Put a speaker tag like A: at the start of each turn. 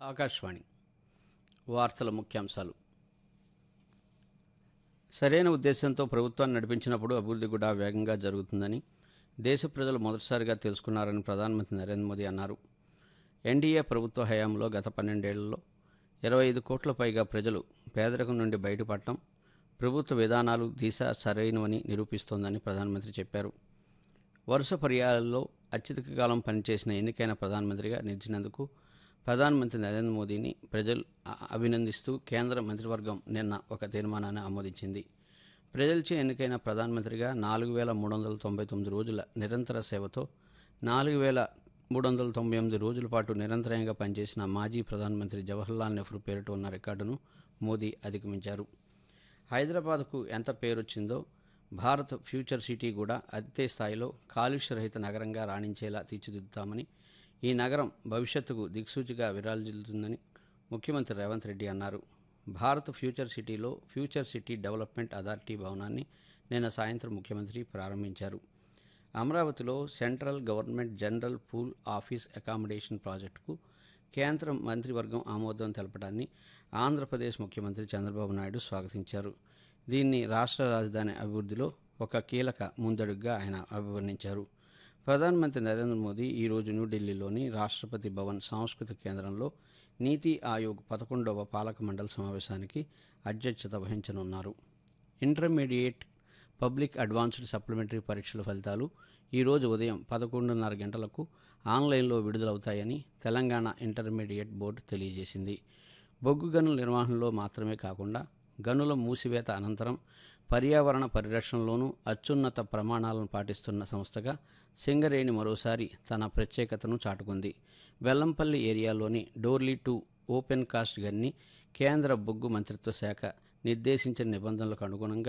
A: ఆకాశవాణి వార్తల ముఖ్యాంశాలు సరైన ఉద్దేశంతో ప్రభుత్వాన్ని నడిపించినప్పుడు అభివృద్ధి కూడా వేగంగా జరుగుతుందని దేశ ప్రజలు మొదటిసారిగా తెలుసుకున్నారని ప్రధానమంత్రి నరేంద్ర మోదీ అన్నారు ఎన్డీఏ ప్రభుత్వ హయాంలో గత పన్నెండేళ్లలో ఇరవై ఐదు కోట్ల పైగా ప్రజలు పేదరికం నుండి బయటపడటం ప్రభుత్వ విధానాలు దిశ సరైనవని నిరూపిస్తోందని ప్రధానమంత్రి చెప్పారు వరుస పర్యాయాల్లో అత్యధిక కాలం పనిచేసిన ఎన్నికైన ప్రధానమంత్రిగా నిలిచినందుకు ప్రధానమంత్రి నరేంద్ర మోదీని ప్రజలు అ- అభినందిస్తూ కేంద్ర మంత్రివర్గం నిన్న ఒక తీర్మానాన్ని ఆమోదించింది ప్రజలచే ఎన్నికైన ప్రధానమంత్రిగా నాలుగు వేల మూడు వందల తొంభై తొమ్మిది రోజుల నిరంతర సేవతో నాలుగు వేల మూడు వందల తొంభై ఎనిమిది రోజుల పాటు నిరంతరంగా పనిచేసిన మాజీ ప్రధానమంత్రి జవహర్లాల్ నెహ్రూ పేరిట ఉన్న రికార్డును మోదీ అధిగమించారు హైదరాబాద్కు ఎంత పేరొచ్చిందో భారత్ ఫ్యూచర్ సిటీ కూడా అదే స్థాయిలో కాలుష్యరహిత నగరంగా రాణించేలా తీర్చిదిద్దుతామని ఈ నగరం భవిష్యత్తుకు దిక్సూచిగా విరాజిల్లుతుందని ముఖ్యమంత్రి రేవంత్ రెడ్డి అన్నారు భారత్ ఫ్యూచర్ సిటీలో ఫ్యూచర్ సిటీ డెవలప్మెంట్ అథారిటీ భవనాన్ని నిన్న సాయంత్రం ముఖ్యమంత్రి ప్రారంభించారు అమరావతిలో central government general pool office accommodation ప్రాజెక్టుకు కేంద్ర మంత్రివర్గం ఆమోదం తెలపడాన్ని ఆంధ్రప్రదేశ్ ముఖ్యమంత్రి చంద్రబాబు నాయుడు స్వాగతించారు దీన్ని రాష్ట్ర రాజధాని అభివృద్ధిలో ఒక కీలక ముందడుగుగా ఆయన అభివర్ణించారు ప్రధానమంత్రి నరేంద్ర మోదీ ఈరోజు న్యూఢిల్లీలోని రాష్ట్రపతి భవన్ సాంస్కృతిక కేంద్రంలో నీతి ఆయోగ్ పదకొండవ పాలక మండలి సమావేశానికి అధ్యక్షత వహించనున్నారు ఇంటర్మీడియట్ పబ్లిక్ అడ్వాన్స్డ్ సప్లిమెంటరీ పరీక్షల ఫలితాలు ఈరోజు ఉదయం పదకొండున్నర గంటలకు ఆన్లైన్లో విడుదలవుతాయని తెలంగాణ ఇంటర్మీడియట్ బోర్డు తెలియజేసింది బొగ్గు గనుల నిర్వహణలో మాత్రమే కాకుండా గనుల మూసివేత అనంతరం పర్యావరణ పరిరక్షణలోనూ అత్యున్నత ప్రమాణాలను పాటిస్తున్న సంస్థగా సింగరేణి మరోసారి తన ప్రత్యేకతను చాటుకుంది వెల్లంపల్లి ఏరియాలోని డోర్లీ టూ ఓపెన్ కాస్ట్ గన్ని కేంద్ర బొగ్గు మంత్రిత్వ శాఖ నిర్దేశించిన నిబంధనలకు అనుగుణంగా